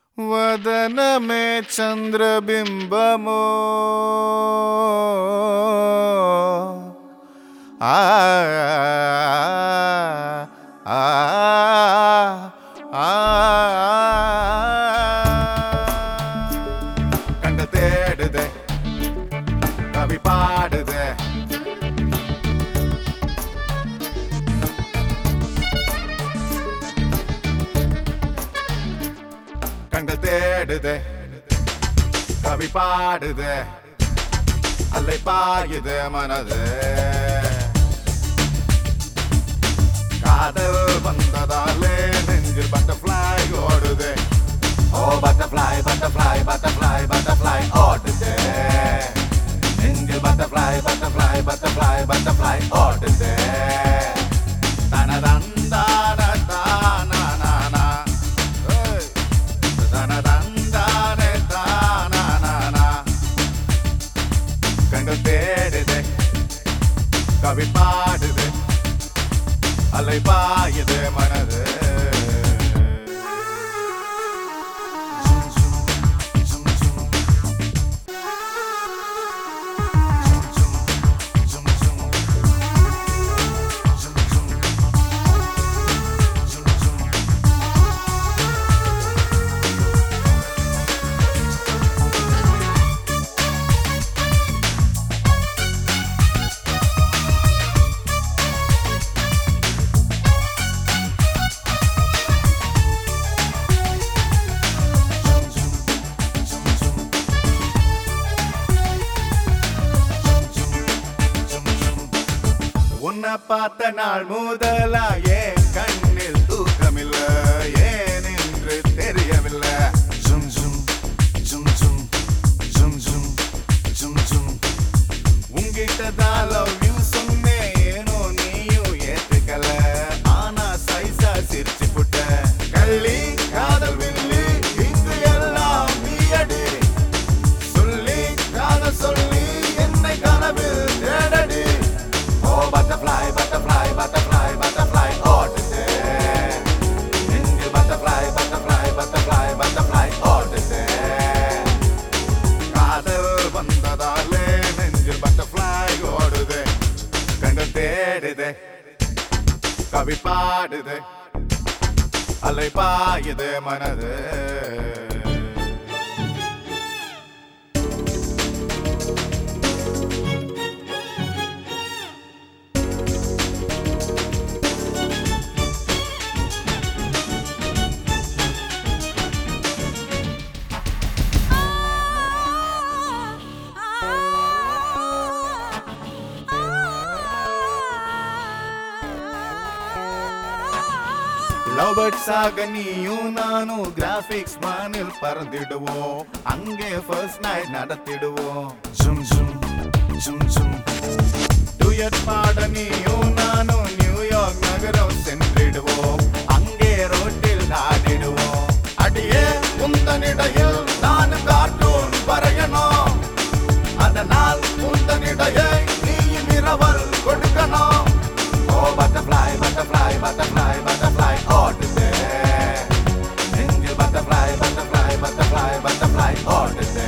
వదనమే చంద్రబింబమో ఆ ఆ ఆ கண்ட தேடுதே கவி பாடுதே கண்கள் தேடுதே கவி பாடுதே அலை பாயுது மனது காதல் வந்ததாலே நெஞ்சில் பட்டர்ஃப்ளை ஓடுதே ஓ பட்டர்ஃப்ளை பட்டர்ஃப்ளை பட்டர்ஃப்ளை பட்டர்ஃப்ளை ஓடுதே நெஞ்சில் பட்டர்ஃப்ளை பட்டர்ஃப்ளை பட்டர்ஃப்ளை பட்டர்ஃப்ளை ஓடுதே தனதந்தான தானா ஏய் தனதந்தானே தானா கண்கள் தேடுதே கவி பாடுது அலை பாயுது மனது உன்னை பார்த்த நாள் முதலா ஏன் கண்ணில் தூக்கமில்ல ஏன் என்று தெரியவில்லை ஜும் ஜும் ஜும் ஜும் ஜும் ஜும் ஜும் ஜும் உங்கிட்ட தான் லவ் யூ சொன்னேன் ஏனோ நீயும் ஏத்துக்கல ஆனா சைஸா சிரிச்சு புட்ட கள்ளி காதல் வில்லி இங்கு எல்லாம் நீ அடி சொல்லி காதல் சொல்லி என்னை கனவில் தேடடி ஓ பட்டர்ஃப்ளை பட்டர்ஃப்ளை பட்டர்ஃப்ளை பட்டர்ஃப்ளை ஓடுதே நெஞ்சில் பட்டர்ஃப்ளை பட்டர்ஃப்ளை பட்டர்ஃப்ளை பட்டர்ஃப்ளை ஓடுதே காதல் வந்ததாலே நெஞ்சில் பட்டர்ஃப்ளை ஓடுதே கண்கள் தேடுதே கவி பாடுதே அலை பாயுது மனது லவ் பேர்ட்ஸ் ஆக நீயும் நானும் கிராபிக்ஸ் மானில் பறந்திடுவோம் அங்கே ஃபர்ஸ்ட் நைட் நடத்திடுவோம் ஜும் ஜும் ஜும் ஜும் டுயட் பாட நீயும் நானும் நியூயார்க் நகரம் சென்றிடுவோம் அங்கே ரோட்டில் ஆடிடுவோம் அடியே உந்தனிடையில் நானும் கார்ட்டூன் வரையணும் அதனால் உந்தனிடையை நீயும் இரவல் கொடுக்கணும் ஓ பட்டர்ஃப்ளை பட்டர்ஃப்ளை பட்டர்ஃப்ளை பட்டர்ஃப்ளை ஓடுதே நெஞ்சில் பட்டர்ஃப்ளை பட்டர்ஃப்ளை பட்டர்ஃப்ளை பட்டர்ஃப்ளை ஓடுதே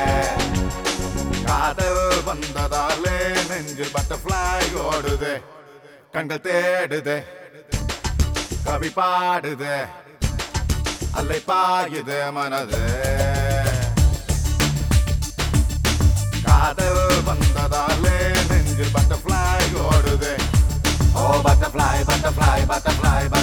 காதல் வந்ததாலே நெஞ்சில் பட்டர்ஃப்ளை ஓடுதே கண்கள் தேடுதே கவி பாடுதே அலை பாயுது மனது காதல் வந்ததாலே நெஞ்சில் பட்டர்ஃப்ளை ஓடுதே ஓ பட்டர்ஃப்ளை பட்டர்ஃப்ளை பட்டர்ஃப்ளை